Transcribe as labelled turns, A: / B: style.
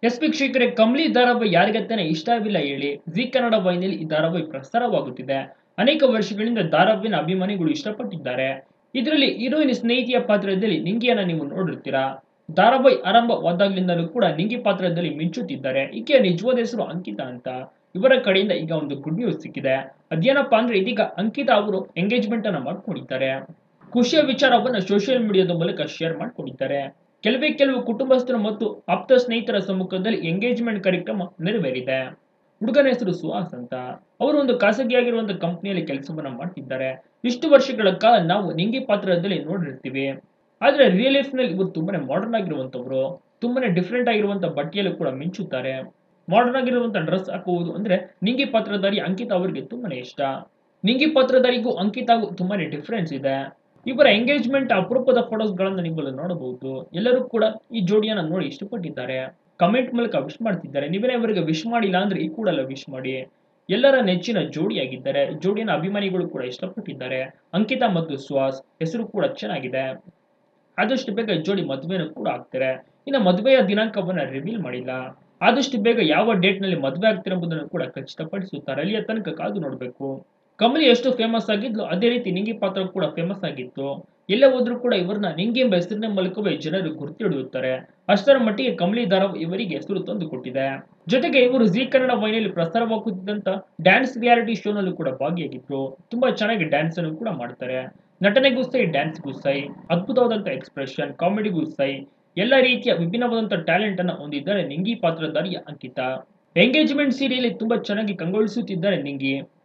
A: S ವೀಕ್ಷಕರೇ ಕಂಬ್ಲಿ ಧಾರಾವಾಹಿ ಯಾರಿಗತ್ತಾನೆ ಇಷ್ಟವಿಲ್ಲ ಹೇಳಿ ಜಿ ಕನ್ನಡ ವಾಹಿನಿಯಲ್ಲಿ ಈ ಧಾರಾವಾಹಿ ಪ್ರಸಾರವಾಗುತ್ತಿದೆ ಅನೇಕ ವರ್ಷಗಳಿಂದ ಧಾರಾವಾಹಿನ ಅಭಿಮಾನಿಗಳು ಇಷ್ಟಪಟ್ಟಿದ್ದಾರೆ ಇದರಲ್ಲಿ ಹೀರೋಯಿನ್ ಸ್ನೇಹಿತಿಯ ಪಾತ್ರದಲ್ಲಿ ನಿಂಗಿಯನ್ನ ನೀವು ನೋಡಿರ್ತೀರಾ ಧಾರಾವಾಹಿ ಆರಂಭವಾದಾಗ್ಲಿಂದಲೂ ಕೂಡ ನಿಂಗಿ ಪಾತ್ರದಲ್ಲಿ ಮಿಂಚುತ್ತಿದ್ದಾರೆ ಈಕೆಯ ನಿಜವಾದ ಹೆಸರು ಅಂಕಿತಾ ಅಂತ ಇವರ ಕಡೆಯಿಂದ ಈಗ ಒಂದು ಗುಡ್ ನ್ಯೂಸ್ ಸಿಕ್ಕಿದೆ ಅದೇನಪ್ಪಾ ಅಂದ್ರೆ ಇದೀಗ ಅಂಕಿತಾ ಅವರು ಎಂಗೇಜ್ಮೆಂಟ್ ಅನ್ನ ಮಾಡ್ಕೊಂಡಿದ್ದಾರೆ ಖುಷಿಯ ವಿಚಾರವನ್ನ ಸೋಷಿಯಲ್ ಮೀಡಿಯಾದ ಮೂಲಕ ಶೇರ್ ಮಾಡ್ಕೊಂಡಿದ್ದಾರೆ ಕೆಲವೇ ಕೆಲವು ಕುಟುಂಬಸ್ಥರು ಮತ್ತು ಆಪ್ತ ಸ್ನೇಹಿತರ ಸಮ್ಮುಖದಲ್ಲಿ ಎಂಗೇಜ್ಮೆಂಟ್ ಕಾರ್ಯಕ್ರಮ ನೆರವೇರಿದೆ ಹುಡುಗನ ಹೆಸರು ಸುಹಾಸ್ ಅಂತ ಅವರು ಒಂದು ಖಾಸಗಿಯಾಗಿರುವಂತಹ ಕಂಪನಿಯಲ್ಲಿ ಕೆಲಸವನ್ನ ಮಾಡ್ತಿದ್ದಾರೆ ಇಷ್ಟು ವರ್ಷಗಳ ಕಾಲ ನಾವು ನಿಂಗಿ ಪಾತ್ರದಲ್ಲಿ ನೋಡಿರ್ತೀವಿ ಆದ್ರೆ ರಿಯಲ್ ಲೈಫ್ ನಲ್ಲಿ ಇವರು ತುಂಬಾನೇ ಮಾಡರ್ನ್ ಆಗಿರುವಂತವ್ರು ತುಂಬಾನೇ ಡಿಫ್ರೆಂಟ್ ಆಗಿರುವಂತ ಬಟ್ಟೆಯಲ್ಲೂ ಕೂಡ ಮಿಂಚುತ್ತಾರೆ ಮಾಡರ್ನ್ ಆಗಿರುವಂತ ಡ್ರೆಸ್ ಹಾಕುವುದು ಅಂದ್ರೆ ನಿಂಗಿ ಪಾತ್ರಧಾರಿ ಅಂಕಿತಾ ಅವರಿಗೆ ತುಂಬಾನೇ ಇಷ್ಟ ನಿಂಗಿ ಪಾತ್ರಧಾರಿಗೂ ಅಂಕಿತಾಗೂ ತುಂಬಾನೇ ಡಿಫ್ರೆನ್ಸ್ ಇದೆ ಇವರ ಎಂಗೇಜ್ಮೆಂಟ್ ಅಪರೂಪದ ಫೋಟೋಸ್ ಗಳನ್ನ ನೀವು ನೋಡಬಹುದು ಎಲ್ಲರೂ ಕೂಡ ಈ ಜೋಡಿಯನ್ನ ನೋಡಿ ಇಷ್ಟಪಟ್ಟಿದ್ದಾರೆ ಕಮೆಂಟ್ ಮೂಲಕ ವಿಶ್ ಮಾಡ್ತಿದ್ದಾರೆ ನೀವೇನೇ ಇವರಿಗೆ ವಿಶ್ ಮಾಡಿಲ್ಲ ಅಂದ್ರೆ ಈ ಕೂಡಲ್ಲ ವಿಶ್ ಮಾಡಿ ಎಲ್ಲರ ನೆಚ್ಚಿನ ಜೋಡಿಯಾಗಿದ್ದಾರೆ ಜೋಡಿಯನ್ನ ಅಭಿಮಾನಿಗಳು ಕೂಡ ಇಷ್ಟಪಟ್ಟಿದ್ದಾರೆ ಅಂಕಿತಾ ಮತ್ತು ಸುಹಾಸ್ ಹೆಸರು ಕೂಡ ಚೆನ್ನಾಗಿದೆ ಆದಷ್ಟು ಬೇಗ ಈ ಜೋಡಿ ಮದುವೆನೂ ಕೂಡ ಆಗ್ತಾರೆ ಇನ್ನು ಮದುವೆಯ ದಿನಾಂಕವನ್ನ ರಿವೀಲ್ ಮಾಡಿಲ್ಲ ಆದಷ್ಟು ಬೇಗ ಯಾವ ಡೇಟ್ ನಲ್ಲಿ ಮದುವೆ ಆಗ್ತಿರೋದನ್ನು ಕೂಡ ಖಚಿತಪಡಿಸುತ್ತಾರೆ ಅಲ್ಲಿಯ ತನಕ ಕಾದು ನೋಡಬೇಕು ಕಮಲಿ ಎಷ್ಟು ಫೇಮಸ್ ಆಗಿದ್ಲು ಅದೇ ರೀತಿ ನಿಂಗಿ ಪಾತ್ರ ಕೂಡ ಫೇಮಸ್ ಆಗಿತ್ತು ಎಲ್ಲ ಹೋದ್ರೂ ಕೂಡ ಇವರನ್ನ ನಿಂಗಿ ಎಂಬ ಹೆಸರಿನ ಮೂಲಕವೇ ಜನರು ಗುರುತಿಡಿಯುತ್ತಾರೆ ಅಷ್ಟರ ಮಟ್ಟಿಗೆ ಕಮಲಿ ಧಾರಾವಾಹಿ ಇವರಿಗೆ ಹೆಸರು ತಂದು ಕೊಟ್ಟಿದೆ ಜೊತೆಗೆ ಇವರು ಜಿ ಕನ್ನಡ ವಾಹಿನಿಯಲ್ಲಿ ಪ್ರಸಾರವಾಗುತ್ತಿದ್ದಂತ ಡ್ಯಾನ್ಸ್ ರಿಯಾಲಿಟಿ ಶೋನಲ್ಲೂ ಕೂಡ ಭಾಗಿಯಾಗಿದ್ರು ತುಂಬಾ ಚೆನ್ನಾಗಿ ಡ್ಯಾನ್ಸ್ ಅನ್ನು ಕೂಡ ಮಾಡ್ತಾರೆ ನಟನೆಗೂ ಸೈ ಡ್ಯಾನ್ಸ್ಗೂ ಸೈ ಅದ್ಭುತವಾದಂತ ಎಕ್ಸ್ಪ್ರೆಷನ್ ಕಾಮಿಡಿಗೂ ಸೈ ಎಲ್ಲ ರೀತಿಯ ವಿಭಿನ್ನವಾದಂತ ಟ್ಯಾಲೆಂಟ್ ಅನ್ನ ಹೊಂದಿದ್ದಾರೆ ನಿಂಗಿ ಪಾತ್ರಧಾರಿಯ ಅಂಕಿತಾ ಎಂಗೇಜ್ಮೆಂಟ್ ಸೀರಿಯಲ್ ತುಂಬಾ ಚೆನ್ನಾಗಿ ಕಂಗೊಳಿಸುತ್ತಿದ್ದಾರೆ ನಿಂಗಿ